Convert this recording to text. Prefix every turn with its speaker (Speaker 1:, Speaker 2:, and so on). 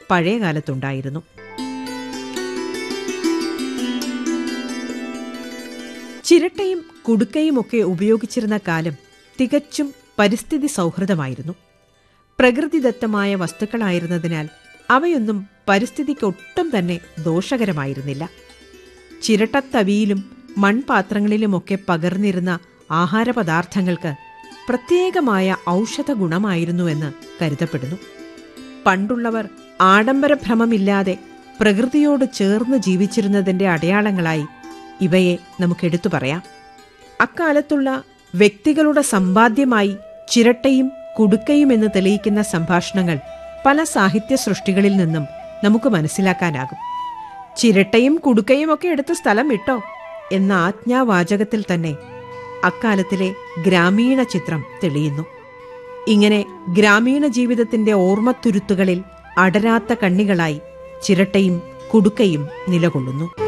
Speaker 1: പഴയ കാലത്തുണ്ടായിരുന്നു ചിരട്ടയും കുടുക്കയുമൊക്കെ ഉപയോഗിച്ചിരുന്ന കാലം തികച്ചും പരിസ്ഥിതി സൗഹൃദമായിരുന്നു പ്രകൃതിദത്തമായ വസ്തുക്കളായിരുന്നതിനാൽ അവയൊന്നും പരിസ്ഥിതിക്കൊട്ടും തന്നെ ദോഷകരമായിരുന്നില്ല ചിരട്ടത്തവിയിലും മൺപാത്രങ്ങളിലുമൊക്കെ പകർന്നിരുന്ന ആഹാരപദാർത്ഥങ്ങൾക്ക് പ്രത്യേകമായ ഔഷധ ഗുണമായിരുന്നുവെന്ന് കരുതപ്പെടുന്നു പണ്ടുള്ളവർ ആഡംബരഭ്രമമില്ലാതെ പ്രകൃതിയോട് ചേർന്ന് ജീവിച്ചിരുന്നതിന്റെ അടയാളങ്ങളായി ഇവയെ നമുക്കെടുത്തു പറയാം അക്കാലത്തുള്ള വ്യക്തികളുടെ സമ്പാദ്യമായി ചിരട്ടയും കുടുക്കയും എന്ന് തെളിയിക്കുന്ന സംഭാഷണങ്ങൾ പല സാഹിത്യ സൃഷ്ടികളിൽ നിന്നും നമുക്ക് മനസ്സിലാക്കാനാകും ചിരട്ടയും കുടുക്കയും ഒക്കെ എടുത്ത് സ്ഥലം വിട്ടോ എന്ന ആജ്ഞാവാചകത്തിൽ തന്നെ അക്കാലത്തിലെ ഗ്രാമീണ ചിത്രം തെളിയുന്നു ഇങ്ങനെ ഗ്രാമീണ ജീവിതത്തിന്റെ ഓർമ്മത്തുരുത്തുകളിൽ അടരാത്ത കണ്ണികളായി ചിരട്ടയും കുടുക്കയും നിലകൊള്ളുന്നു